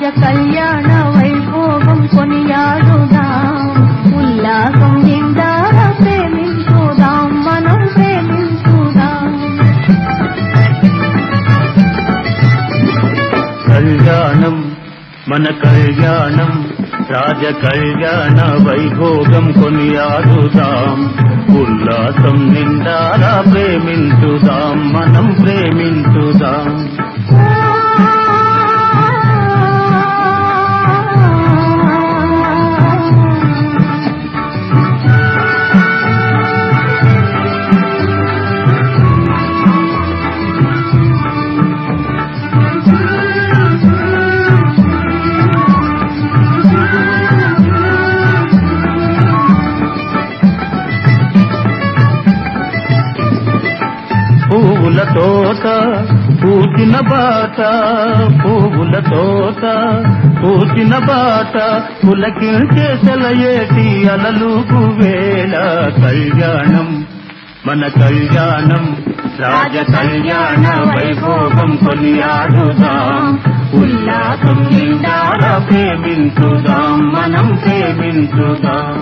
రాజ కళ్యాణ వైభోగం కొనియాడుదాం ఉల్లాసం నిండారా ప్రేమించుదాం మనం ప్రేమించుదాం కళ్యాణం మన కళ్యాణం రాజ కళ్యాణ వైభోగం కొనియాడుదాం ఉల్లాసం నిండారా ప్రేమించుదాం మనం ప్రేమించుదాం పువ్వుల తోట పూచిన బాట పువ్వుల తోట పూచిన బాట పులకించే సెలయేటి అలలుకు వేళ కళ్యాణం మన కళ్యాణం రాజ కళ్యాణ వైభోగం కొనియాడుదాం ఉల్లాసం నిండారా ప్రేమించుదాం మనం ప్రేమించుదాం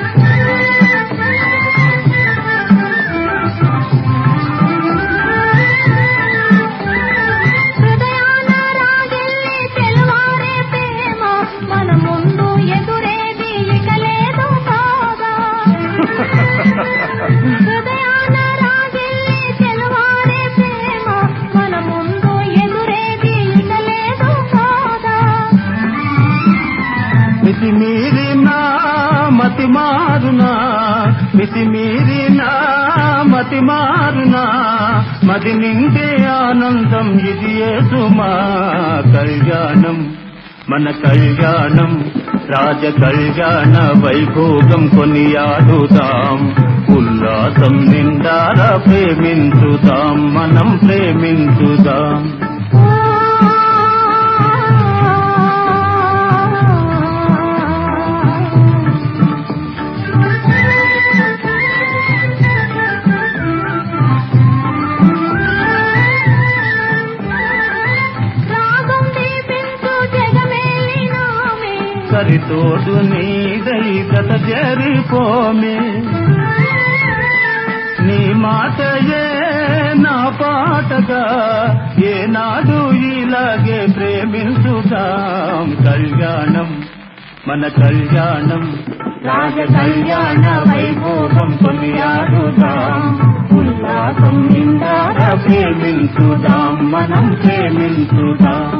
హృదయాన రాగిల్లి తెలవారే ప్రేమ మన ముందు ఎదురేది ఇక లేదు కాదా హృదయాన రాగిల్లి తెలవారే ప్రేమ మన ముందు ఎదురేది ఇక లేదు కాదా మితి మీరినా మతి మారునా మితి మీరినా మతి మారునా మది నిండే ఆనందం ఇది సుమా కళ్యాణం మన కళ్యాణం రాజ కళ్యాణ వైభోగం కొనియాడుదాం ఉల్లాసం నిండారా ప్రేమించుదాం మనం ప్రేమించుదాం రాగం దీపించు జగమేలినామే సరితోడు నీదై గత జరిపోమే నీ మాటయే నా పాటగా ఏనాడు ఇలాగే ప్రేమించుదాం కళ్యాణం మన కళ్యాణం రాజ కళ్యాణ వైభోగం కొనియాడుదాం ఉల్లాసం నిండారా ప్రేమించుదాం మనం ప్రేమించుదాం